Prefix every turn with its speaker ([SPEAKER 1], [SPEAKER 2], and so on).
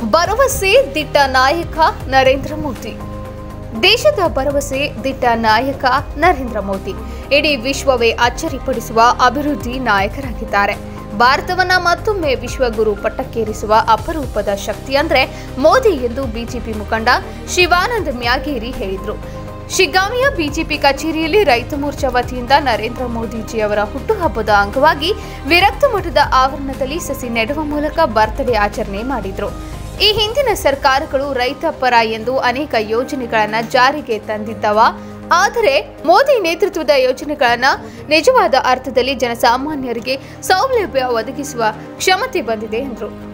[SPEAKER 1] ಭರವಸೆ ದಿಟ್ಟ ನಾಯಕ ನರೇಂದ್ರ ಮೋದಿ ದೇಶದ ಭರವಸೆ ದಿಟ್ಟ ನಾಯಕ ನರೇಂದ್ರ ಮೋದಿ ಇಡೀ ವಿಶ್ವವೇ ಅಚ್ಚರಿಪಡಿಸುವ ಅಭಿವೃದ್ಧಿ ನಾಯಕರಾಗಿದ್ದಾರೆ ಭಾರತವನ್ನ ಮತ್ತೊಮ್ಮೆ ವಿಶ್ವಗುರು ಪಟ್ಟಕ್ಕೇರಿಸುವ ಅಪರೂಪದ ಶಕ್ತಿ ಅಂದ್ರೆ ಮೋದಿ ಎಂದು ಬಿಜೆಪಿ ಮುಖಂಡ ಶಿವಾನಂದ ಮ್ಯಾಗೇರಿ ಹೇಳಿದ್ರು ಶಿಗ್ಗಾಮಿಯ ಬಿಜೆಪಿ ಕಚೇರಿಯಲ್ಲಿ ರೈತ ಮೋರ್ಚಾ ವತಿಯಿಂದ ನರೇಂದ್ರ ಮೋದಿಜಿ ಅವರ ಹುಟ್ಟುಹಬ್ಬದ ಅಂಗವಾಗಿ ವಿರಕ್ತ ಮಠದ ಆವರಣದಲ್ಲಿ ಸಸಿ ನೆಡುವ ಮೂಲಕ ಬರ್ತ್ಡೇ ಆಚರಣೆ ಮಾಡಿದ್ರು ಈ ಹಿಂದಿನ ಸರ್ಕಾರಗಳು ರೈತ ಪರ ಎಂದು ಅನೇಕ ಯೋಜನೆಗಳನ್ನ ಜಾರಿಗೆ ತಂದಿದ್ದವ ಆದರೆ ಮೋದಿ ನೇತೃತ್ವದ ಯೋಜನೆಗಳನ್ನ ನಿಜವಾದ ಅರ್ಥದಲ್ಲಿ ಜನಸಾಮಾನ್ಯರಿಗೆ ಸೌಲಭ್ಯ ಒದಗಿಸುವ ಕ್ಷಮತೆ ಬಂದಿದೆ ಎಂದರು